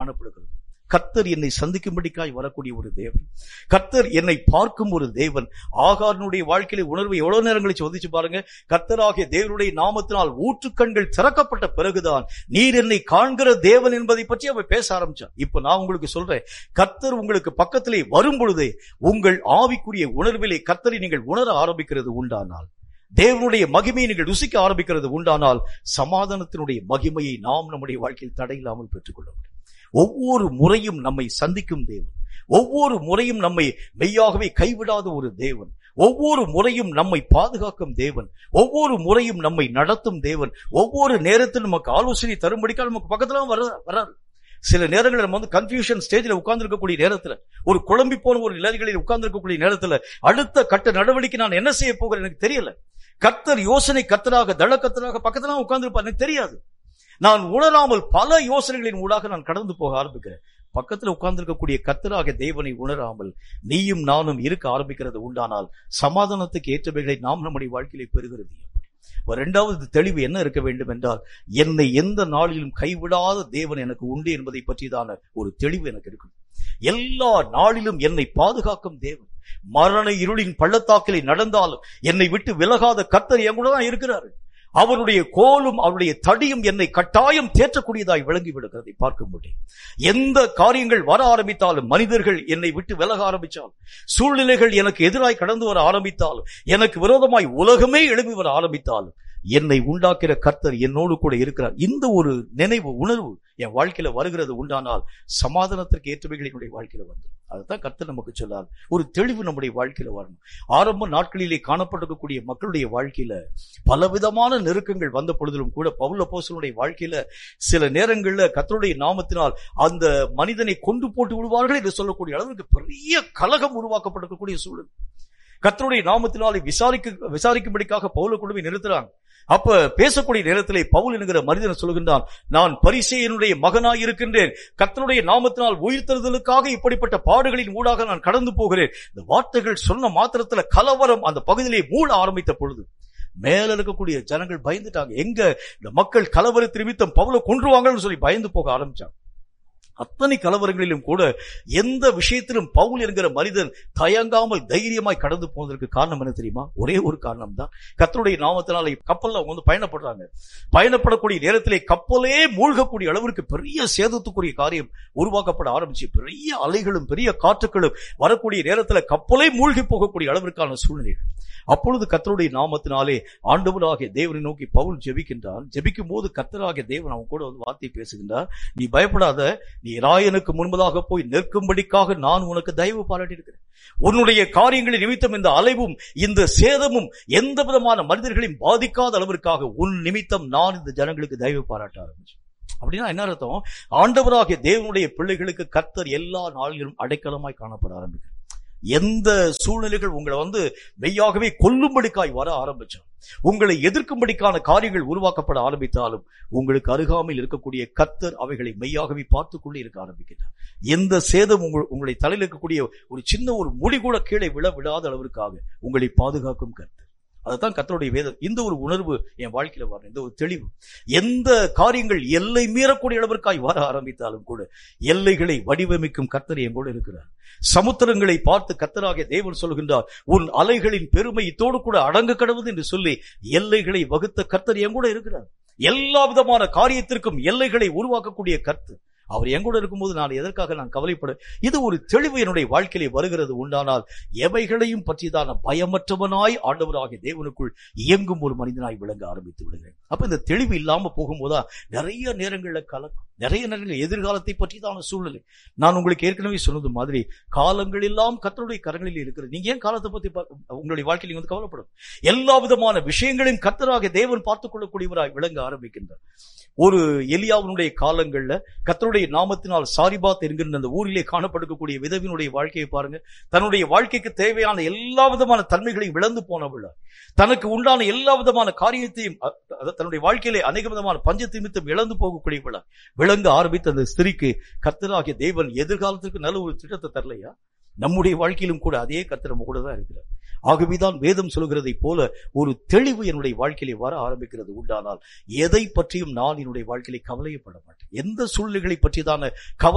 காணப்படுகிறது கர்த்தர் என்னை சந்திக்கும்படிக்காய் வரக்கூடிய ஒரு தேவன் கர்த்தர் என்னை பார்க்கும் ஒரு தேவன் ஆகாரனுடைய வாழ்க்கையில உணர்வு எவ்வளவு நேரங்களை சோதிச்சு பாருங்க கர்த்தராகிய தேவனுடைய நாமத்தினால் ஊற்றுக்கண்கள் திறக்கப்பட்ட பிறகுதான் நீர் என்னை காண்கிற தேவன் என்பதை பற்றி அவன் பேச ஆரம்பிச்சான் இப்ப நான் உங்களுக்கு சொல்றேன் கர்த்தர் உங்களுக்கு பக்கத்திலே வரும் பொழுதே உங்கள் ஆவிக்குரிய உணர்விலே கர்த்தரை நீங்கள் உணர ஆரம்பிக்கிறது உண்டானால் தேவனுடைய மகிமையை நீங்கள் ருசிக்க ஆரம்பிக்கிறது உண்டானால் சமாதானத்தினுடைய மகிமையை நாம் நம்முடைய வாழ்க்கையில் தடையில்லாமல் பெற்றுக்கொள்ள முடியும் ஒவ்வொரு முறையும் நம்மை சந்திக்கும் தேவன் ஒவ்வொரு முறையும் நம்மை மெய்யாகவே கைவிடாத ஒரு தேவன் ஒவ்வொரு முறையும் நம்மை பாதுகாக்கும் தேவன் ஒவ்வொரு முறையும் நம்மை நடத்தும் தேவன் ஒவ்வொரு நேரத்திலும் நமக்கு ஆலோசனை தரும்படிக்கால் நமக்கு பக்கத்துல வர வராது சில நேரங்களில் நம்ம வந்து கன்ஃபியூஷன் ஸ்டேஜில் உட்கார்ந்து இருக்கக்கூடிய நேரத்துல ஒரு குழம்பி போன ஒரு நிலைகளில் உட்கார்ந்து இருக்கக்கூடிய நேரத்துல அடுத்த கட்ட நடவடிக்கை நான் என்ன செய்ய போகிறேன் எனக்கு தெரியல கர்த்தர் யோசனை கத்தராக தள கத்தராக பக்கத்துல உட்கார்ந்து எனக்கு தெரியாது நான் உணராமல் பல யோசனைகளின் ஊடாக நான் கடந்து போக ஆரம்பிக்கிறேன் பக்கத்துல உட்கார்ந்து இருக்கக்கூடிய கத்தராக தேவனை உணராமல் நீயும் நானும் இருக்க ஆரம்பிக்கிறது உண்டானால் சமாதானத்துக்கு ஏற்றவைகளை நாம் நம்முடைய வாழ்க்கையிலே பெறுகிறது எப்படி இரண்டாவது தெளிவு என்ன இருக்க வேண்டும் என்றால் என்னை எந்த நாளிலும் கைவிடாத தேவன் எனக்கு உண்டு என்பதை பற்றியதான ஒரு தெளிவு எனக்கு இருக்கும் எல்லா நாளிலும் என்னை பாதுகாக்கும் தேவன் மரண இருளின் பள்ளத்தாக்கிலே நடந்தாலும் என்னை விட்டு விலகாத கர்த்தர் என் கூட தான் இருக்கிறாரு அவருடைய கோலும் அவருடைய தடியும் என்னை கட்டாயம் தேற்றக்கூடியதாய் விளங்கி விடுகிறதை பார்க்க முடியும் எந்த காரியங்கள் வர ஆரம்பித்தாலும் மனிதர்கள் என்னை விட்டு விலக ஆரம்பித்தாலும் சூழ்நிலைகள் எனக்கு எதிராய் கடந்து வர ஆரம்பித்தாலும் எனக்கு விரோதமாய் உலகமே எழுப்பி வர ஆரம்பித்தாலும் என்னை உண்டாக்கிற கர்த்தர் என்னோடு கூட இருக்கிறார் இந்த ஒரு நினைவு உணர்வு என் வாழ்க்கையில வருகிறது உண்டானால் சமாதானத்திற்கு ஏற்றவைகள் என்னுடைய வாழ்க்கையில வந்து அதுதான் கர்த்தர் நமக்கு சொல்லார் ஒரு தெளிவு நம்முடைய வாழ்க்கையில வரணும் ஆரம்ப நாட்களிலே காணப்பட்டிருக்கக்கூடிய மக்களுடைய வாழ்க்கையில பலவிதமான நெருக்கங்கள் வந்த பொழுதிலும் கூட பவுல போசனுடைய வாழ்க்கையில சில நேரங்கள்ல கர்த்தருடைய நாமத்தினால் அந்த மனிதனை கொண்டு போட்டு விடுவார்கள் என்று சொல்லக்கூடிய அளவுக்கு பெரிய கலகம் உருவாக்கப்பட்டிருக்கக்கூடிய சூழல் கர்த்தருடைய நாமத்தினாலே விசாரிக்க விசாரிக்கும்படிக்காக பவுல குழுவை நிறுத்துறாங்க அப்ப பேசக்கூடிய நேரத்திலே பவுல் என்கிற மனிதன் சொல்கின்றான் நான் பரிசேயனுடைய மகனாய் இருக்கின்றேன் கர்த்தருடைய நாமத்தினால் உயிர்த்தெழுதலுக்காக இப்படிப்பட்ட பாடுகளின் ஊடாக நான் கடந்து போகிறேன் இந்த வார்த்தைகள் சொன்ன மாத்திரத்துல கலவரம் அந்த பகுதியிலே மூட ஆரம்பித்த பொழுது மேல இருக்கக்கூடிய ஜனங்கள் பயந்துட்டாங்க எங்க இந்த மக்கள் கலவரத்து நிமித்தம் பவுல கொன்றுவாங்கன்னு சொல்லி பயந்து போக ஆரம்பிச்சாங்க அத்தனை கலவரங்களிலும் கூட எந்த விஷயத்திலும் பவுல் என்கிற மனிதன் தயங்காமல் தைரியமாய் கடந்து போனதற்கு காரணம் என்ன தெரியுமா ஒரே ஒரு காரணம் தான் கத்தருடைய நாமத்தினால கப்பல்ல அவங்க வந்து பயணப்படுறாங்க பயணப்படக்கூடிய நேரத்திலே கப்பலே மூழ்கக்கூடிய அளவிற்கு பெரிய சேதத்துக்குரிய காரியம் உருவாக்கப்பட ஆரம்பிச்சு பெரிய அலைகளும் பெரிய காற்றுகளும் வரக்கூடிய நேரத்துல கப்பலே மூழ்கி போகக்கூடிய அளவிற்கான சூழ்நிலைகள் அப்பொழுது கத்தருடைய நாமத்தினாலே ஆண்டவராகிய தேவனை நோக்கி பவுல் ஜெபிக்கின்றான் ஜெபிக்கும் போது கத்தராகிய தேவன் அவன் கூட வந்து வார்த்தை பேசுகின்றார் நீ பயப்படாத நீ ராயனுக்கு முன்பதாக போய் நிற்கும்படிக்காக நான் உனக்கு தயவு பாராட்டியிருக்கிறேன் உன்னுடைய காரியங்களின் நிமித்தம் இந்த அலைவும் இந்த சேதமும் எந்த விதமான மனிதர்களையும் பாதிக்காத அளவிற்காக உன் நிமித்தம் நான் இந்த ஜனங்களுக்கு தயவு பாராட்ட ஆரம்பிச்சேன் அப்படின்னா என்ன அர்த்தம் ஆண்டவராகிய தேவனுடைய பிள்ளைகளுக்கு கர்த்தர் எல்லா நாளிலும் அடைக்கலமாய் காணப்பட ஆரம்பிக்கிறார் எந்த சூழ்நிலைகள் உங்களை வந்து மெய்யாகவே கொல்லும்படிக்காய் வர ஆரம்பிச்சான் உங்களை எதிர்க்கும்படிக்கான காரியங்கள் உருவாக்கப்பட ஆரம்பித்தாலும் உங்களுக்கு அருகாமையில் இருக்கக்கூடிய கத்தர் அவைகளை மெய்யாகவே பார்த்துக்கொண்டே இருக்க ஆரம்பிக்கிறார் எந்த சேதம் உங்கள் உங்களை தலையில் இருக்கக்கூடிய ஒரு சின்ன ஒரு முடி கூட கீழே விழ விடாத அளவிற்காக உங்களை பாதுகாக்கும் கத்தர் அதுதான் கத்தருடைய வேதம் இந்த ஒரு உணர்வு என் வாழ்க்கையில வரும் இந்த ஒரு தெளிவு எந்த காரியங்கள் எல்லை மீறக்கூடிய அளவிற்காய் வர ஆரம்பித்தாலும் கூட எல்லைகளை வடிவமைக்கும் கத்தர் என் கூட இருக்கிறார் சமுத்திரங்களை பார்த்து கத்தராக தேவன் சொல்கின்றார் உன் அலைகளின் பெருமை இத்தோடு கூட அடங்க கடவுது என்று சொல்லி எல்லைகளை வகுத்த கர்த்தர் என் கூட இருக்கிறார் எல்லா விதமான காரியத்திற்கும் எல்லைகளை உருவாக்கக்கூடிய கர்த்தர் அவர் என் கூட இருக்கும்போது நான் எதற்காக நான் கவலைப்பட இது ஒரு தெளிவு என்னுடைய வாழ்க்கையிலே வருகிறது உண்டானால் எவைகளையும் பற்றியதான பயமற்றவனாய் ஆண்டவராகிய தேவனுக்குள் இயங்கும் ஒரு மனிதனாய் விளங்க ஆரம்பித்து விடுகிறேன் அப்ப இந்த தெளிவு இல்லாம போகும்போதா நிறைய நேரங்கள்ல கலக்கும் நிறைய நேரங்கள் எதிர்காலத்தை பற்றியதான சூழ்நிலை நான் உங்களுக்கு ஏற்கனவே சொன்னது மாதிரி காலங்கள் எல்லாம் கத்தருடைய கரங்களில் இருக்கிறது நீங்க ஏன் காலத்தை பத்தி உங்களுடைய வாழ்க்கையில் வந்து கவலைப்படும் எல்லா விதமான விஷயங்களையும் கத்தராக தேவன் பார்த்துக் கொள்ளக்கூடியவராய் விளங்க ஆரம்பிக்கின்றார் ஒரு எலியாவினுடைய காலங்கள்ல கத்தருடைய நாமத்தினால் சாரிபாத் என்கின்ற அந்த ஊரிலே காணப்படுக்கக்கூடிய விதவினுடைய வாழ்க்கையை பாருங்க தன்னுடைய வாழ்க்கைக்கு தேவையான எல்லா விதமான தன்மைகளையும் இழந்து போனவள் தனக்கு உண்டான எல்லா விதமான காரியத்தையும் தன்னுடைய வாழ்க்கையிலே அநேக விதமான பஞ்ச நிமித்தம் இழந்து போகக்கூடியவளா விளங்க ஆரம்பித்த அந்த ஸ்திரிக்கு கத்தராகிய தேவன் எதிர்காலத்திற்கு நல்ல ஒரு திட்டத்தை தரலையா நம்முடைய வாழ்க்கையிலும் கூட அதே கத்தர் நம்ம கூட தான் இருக்கிறார் ஆகவேதான் வேதம் சொல்கிறதை போல ஒரு தெளிவு என்னுடைய வாழ்க்கையிலே வர ஆரம்பிக்கிறது உண்டானால் எதை பற்றியும் நான் என்னுடைய வாழ்க்கையிலே கவலையப்பட மாட்டேன் எந்த சூழ்நிலைகளை பற்றியதான கவலை